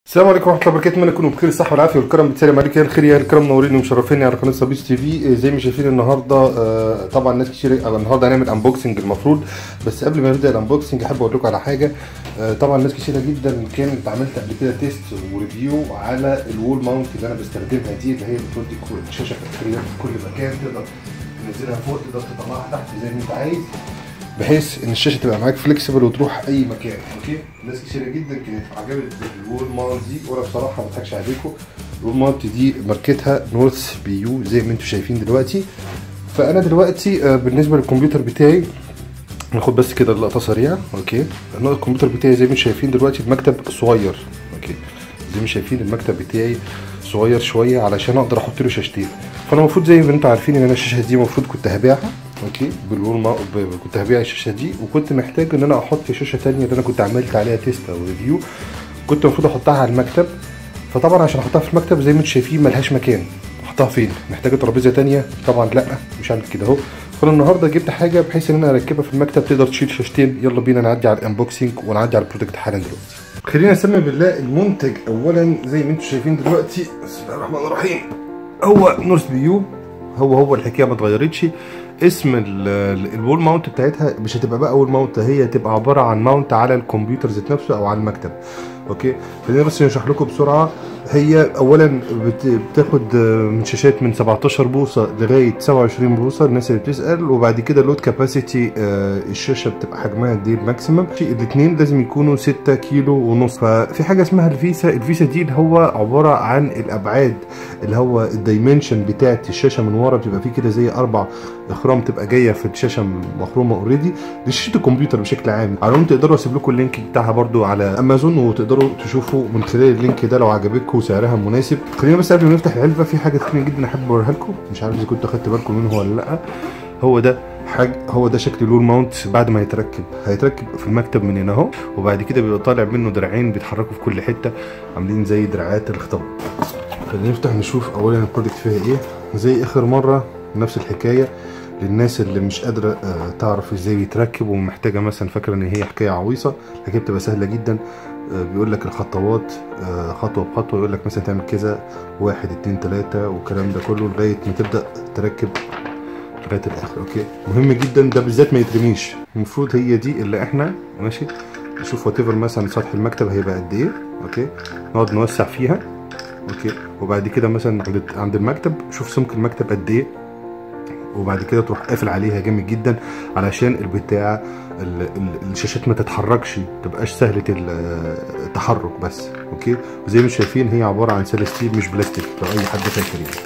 السلام عليكم ورحمه الله وبركاته اتمنى تكونوا بخير الصحه والعافيه والكرم بتسلم عليك يا الخير يا الكرم منورين ومشرفيني على قناه صبيس تي في زي ما شايفين النهارده آه، طبعا ناس كتير آه، النهارده هنعمل انبوكسنج المفروض بس قبل ما نبدا الانبوكسنج احب اقول لكم على حاجه آه، طبعا ناس كتيره جدا كانت عملت قبل كده تيست وريفيو على الوول ماونت اللي انا بستخدمها دي اللي هي بتودي كل- الشاشه تقريبا في كل مكان تقدر تنزلها فوق تقدر تطلعها تحت زي ما انت عايز بحيث ان الشاشه تبقى معاك فليكسبل وتروح اي مكان اوكي ناس كتيره جدا كانت عجبت الوول ماونت دي وانا بصراحه ما اضحكش عليكم الوول ماونت دي ماركتها نورث بي يو زي ما انتم شايفين دلوقتي فانا دلوقتي آه، بالنسبه للكمبيوتر بتاعي ناخد بس كده اللقطه سريعه اوكي أنا الكمبيوتر بتاعي زي ما انتم شايفين دلوقتي المكتب صغير اوكي زي ما شايفين المكتب بتاعي صغير شويه علشان اقدر احط له شاشتين فانا المفروض زي ما انتم عارفين ان انا الشاشه دي المفروض كنت هبيعها اوكي بالوول ما... ب... كنت هبيع الشاشه دي وكنت محتاج ان انا احط شاشه تانية اللي انا كنت عملت عليها تيست او ريفيو كنت المفروض احطها على المكتب فطبعا عشان احطها في المكتب زي ما انتم شايفين ملهاش مكان احطها فين محتاجه ترابيزه تانية طبعا لا مش هعمل كده اهو فانا النهارده جبت حاجه بحيث ان انا اركبها في المكتب تقدر تشيل شاشتين يلا بينا نعدي على الانبوكسنج ونعدي على البرودكت حالا دلوقتي خلينا نسمي بالله المنتج اولا زي ما انتم شايفين دلوقتي بسم الله الرحمن الرحيم هو نورث بيو هو هو الحكايه ما اتغيرتش اسم ال- ال- الوول ماونت بتاعتها مش هتبقى بقى وول ماونت هي هتبقى عباره عن ماونت على الكمبيوتر ذات نفسه او على المكتب اوكي خلينا بس نشرح لكم بسرعه هي اولا بت- بتاخد آه، من شاشات من 17 بوصه لغايه 27 بوصه الناس اللي بتسال وبعد كده اللود كاباسيتي الشاشه بتبقى حجمها قد ايه الماكسيمم الاثنين لازم يكونوا 6 كيلو ونص ففي حاجه اسمها الفيسا الفيسا دي اللي هو عباره عن الابعاد اللي هو الدايمنشن بتاعت الشاشه من ورا بتبقى فيه كده زي اربع اخرام تبقى جايه في الشاشه مخرومه اوريدي دي شاشه الكمبيوتر بشكل عام على العموم تقدروا اسيب لكم اللينك بتاعها برده على امازون وتقدروا تشوفوا من خلال اللينك ده لو عجبتكم وسعرها مناسب خلينا بس قبل ما نفتح العلبه في حاجه ثانيه جدا احب اوريها لكم مش عارف اذا كنتوا خدتوا بالكم منه ولا لا هو ده حاج هو ده شكل الوول ماونت بعد ما يتركب هيتركب في المكتب من هنا اهو وبعد كده بيبقى طالع منه دراعين بيتحركوا في كل حته عاملين زي دراعات الخطاب خلينا نفتح نشوف اولا البرودكت فيها ايه زي اخر مره نفس الحكايه للناس اللي مش قادره آه، تعرف ازاي يتركب ومحتاجه مثلا فاكره ان هي حكايه عويصه الحكايه بتبقى سهله جدا آه، بيقول لك الخطوات آه، خطوه بخطوه يقول لك مثلا تعمل كذا واحد اتنين تلاته والكلام ده كله لغايه ما تبدا تركب لغايه الاخر اوكي مهم جدا ده بالذات ما يترميش المفروض هي دي اللي احنا ماشي نشوف وات مثلا سطح المكتب هيبقى قد ايه اوكي نقعد نوسع فيها اوكي وبعد كده مثلا عند عند المكتب شوف سمك المكتب قد ايه وبعد كده تروح قافل عليها جامد جدا علشان البتاع ال- ال- الشاشات ما تتحركش تبقاش سهله ال- التحرك بس اوكي وزي ما شايفين هي عباره عن سيل ستيل مش بلاستيك لو اي حد فاكر يعني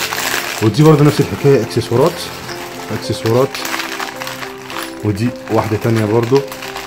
ودي برضه نفس الحكايه اكسسوارات اكسسوارات ودي واحده تانية برضه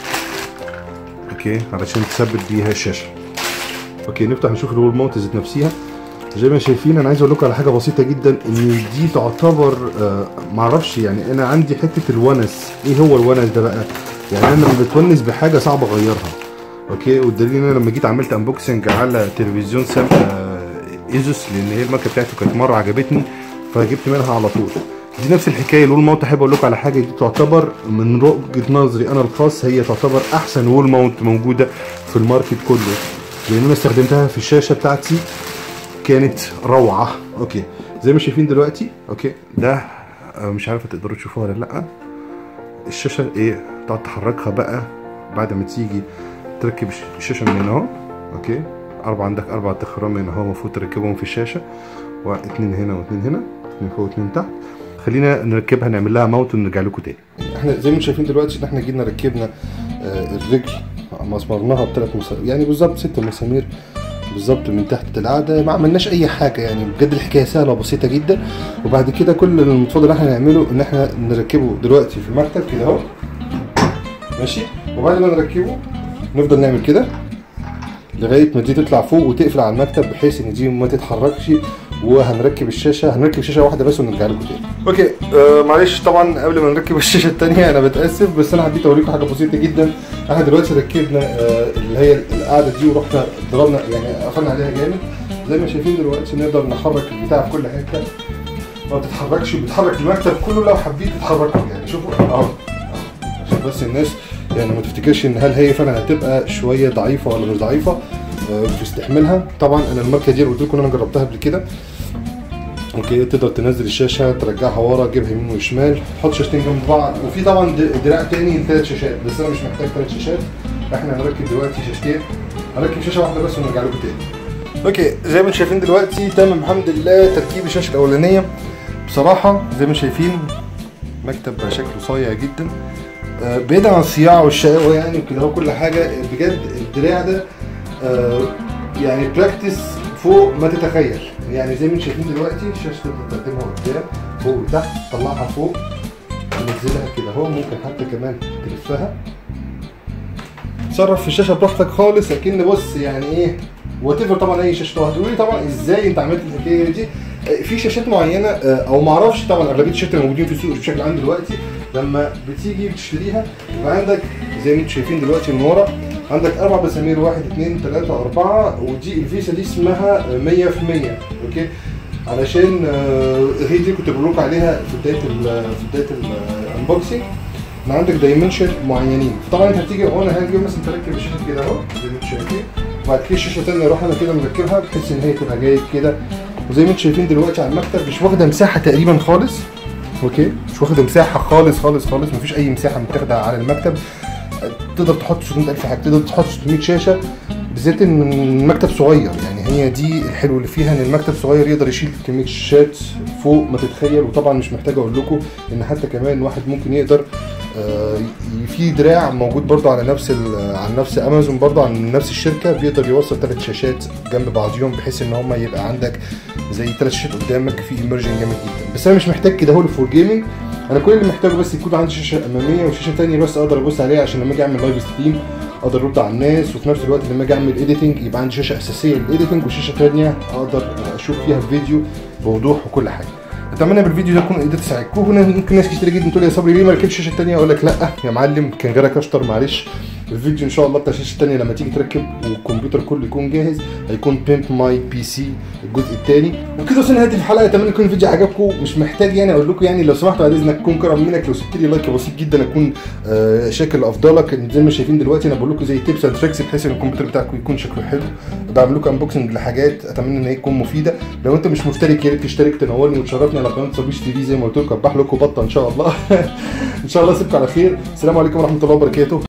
اوكي علشان تثبت بيها الشاشه اوكي نفتح نشوف الوول ماونت ذات نفسها زي ما شايفين انا عايز اقول لكم على حاجه بسيطه جدا ان دي تعتبر آه معرفش يعني انا عندي حته الونس ايه هو الونس ده بقى يعني انا لما بتونس بحاجه صعب اغيرها اوكي والدليل ان انا لما جيت عملت انبوكسنج على تلفزيون سام آه ايزوس لان هي الماركه بتاعته كانت مره عجبتني فجبت منها على طول دي نفس الحكايه الوول ماونت احب اقول لكم على حاجه دي تعتبر من وجهه نظري انا الخاص هي تعتبر احسن وول ماونت موجوده في الماركت كله لان انا استخدمتها في الشاشه بتاعتي كانت روعه اوكي زي ما شايفين دلوقتي اوكي ده آه، مش عارف تقدروا تشوفوها ولا لا الشاشه ايه تقعد تحركها بقى بعد ما تيجي تركب الش- الشاشه من هنا اهو اوكي اربع عندك اربع تخرام هنا اهو المفروض تركبهم في الشاشه واثنين هنا واثنين هنا اثنين فوق واثنين تحت خلينا نركبها نعمل لها ماونت ونرجع لكم تاني احنا زي ما انتم شايفين دلوقتي ان احنا جينا ركبنا آه، الرجل مسمرناها بثلاث مسامير يعني بالظبط ست مسامير بالظبط من تحت القعده ما عملناش اي حاجه يعني بجد الحكايه سهله وبسيطه جدا وبعد كده كل المفروض ان احنا نعمله ان احنا نركبه دلوقتي في المكتب كده اهو ماشي وبعد ما نركبه نفضل نعمل كده لغايه ما دي تطلع فوق وتقفل على المكتب بحيث ان دي ما تتحركش وهنركب الشاشه هنركب شاشه واحده بس ونرجع لكم تاني اوكي آه معلش طبعا قبل ما نركب الشاشه الثانيه انا بتاسف بس انا حبيت اوريكم حاجه بسيطه جدا احنا دلوقتي ركبنا آه اللي هي القاعده دي ورحنا ضربنا يعني قفلنا عليها جامد زي ما شايفين دلوقتي نقدر نحرك البتاع في كل حته ما بتتحركش بتحرك المكتب كله لو حبيت تتحركه يعني شوفوا اهو أهو. عشان بس الناس يعني ما تفتكرش ان هل هي فعلا هتبقى شويه ضعيفه ولا مش ضعيفه آه، بتستحملها طبعا انا الماركه دي قلت لكم انا جربتها قبل كده اوكي تقدر تنزل الشاشه ترجعها ورا تجيبها يمين وشمال تحط شاشتين جنب بعض وفي طبعا د- دراع تاني لثلاث شاشات بس انا مش محتاج ثلاث شاشات احنا هنركب دلوقتي شاشتين هنركب شاشه واحده بس ونرجع لكم تاني اوكي زي ما انتم شايفين دلوقتي تم الحمد لله تركيب الشاشه الاولانيه بصراحه زي ما شايفين مكتب بقى شكله صايع جدا آه، بعيدا عن الصياعه والشقاوه يعني وكده هو كل حاجه بجد الدراع ده آه، يعني براكتس فوق ما تتخيل يعني زي ما انتم شايفين دلوقتي الشاشه تقدر تقدمها قدام فوق وتحت تطلعها فوق تنزلها كده اهو ممكن حتى كمان تلفها تصرف في الشاشه براحتك خالص لكن بص يعني ايه وات ايفر طبعا اي شاشه هتقولوا لي طبعا ازاي انت عملت الحكايه دي آه، في شاشات معينه آه، او ما اعرفش طبعا اغلبيه الشاشات اللي موجودين في السوق بشكل عام دلوقتي لما بتيجي بتشتريها يبقى عندك زي ما انتم شايفين دلوقتي من ورا عندك اربع مسامير واحد اثنين ثلاثه اربعه ودي الفيسا دي اسمها 100% اوكي علشان آه، هي دي كنت بقول لكم عليها في بدايه ال- في بدايه الانبوكسنج ان عندك دايمنشن معينين طبعا انت هتيجي وانا هاجي مثلا تركب الشاشه كده اهو زي ما انتم شايفين وبعد كده الشاشه ثانيه اروح انا كده مركبها بحيث ان هي تبقى جايه كده وزي ما انتم شايفين دلوقتي على المكتب مش واخده مساحه تقريبا خالص اوكي مش واخده مساحه خالص خالص خالص مفيش اي مساحه متاخده على المكتب تقدر تحط 600000 حاجه تقدر تحط 600 شاشه بالذات ان المكتب صغير يعني هي دي الحلو اللي فيها ان المكتب صغير يقدر يشيل كميه شاشات فوق ما تتخيل وطبعا مش محتاج اقول لكم ان حتى كمان واحد ممكن يقدر آه، ي- في دراع موجود برضو على نفس ال- على نفس امازون برضو عن نفس الشركه بيقدر يوصل ثلاث شاشات جنب بعضيهم بحيث ان هم يبقى عندك زي ثلاث شاشات قدامك في ايمرجن جامد جدا بس انا مش محتاج كده هو فور جيمنج انا كل اللي محتاجه بس يكون عندي شاشه اماميه وشاشه ثانيه بس اقدر ابص عليها عشان لما اجي اعمل لايف ستريم اقدر ارد على الناس وفي نفس الوقت لما اجي اعمل اديتنج يبقى عندي شاشه اساسيه للايديتنج وشاشه ثانيه اقدر اشوف فيها فيديو بوضوح وكل حاجه اتمنى بالفيديو ده يكون قدرت اساعدكم هنا ممكن ناس كتير جدا تقول لي يا صبري ليه ما ركبتش الشاشه الثانيه اقول لك لا يا معلم كان غيرك اشطر معلش الفيديو ان شاء الله بتاع الشاشه الثانيه لما تيجي تركب والكمبيوتر كله يكون جاهز هيكون بيمب ماي بي سي الجزء الثاني وكده وصلنا لنهايه الحلقه اتمنى يكون الفيديو عجبكم مش محتاج يعني اقول لكم يعني لو سمحتوا بعد اذنك تكون كرم منك لو سبت لي لايك بسيط جدا اكون آه شاكر لافضلك زي ما شايفين دلوقتي انا بقول لكم زي تيبس اند تريكس بحيث ان الكمبيوتر بتاعكم يكون شكله حلو بعمل لكم انبوكسنج لحاجات اتمنى ان هي تكون مفيده لو انت مش مشترك يا ريت تشترك تنورني وتشرفني على قناه صبيش تي في زي ما قلت لكم اربح لكم بطه ان شاء الله ان شاء الله اسيبكم على خير السلام عليكم ورحمه الله وبركاته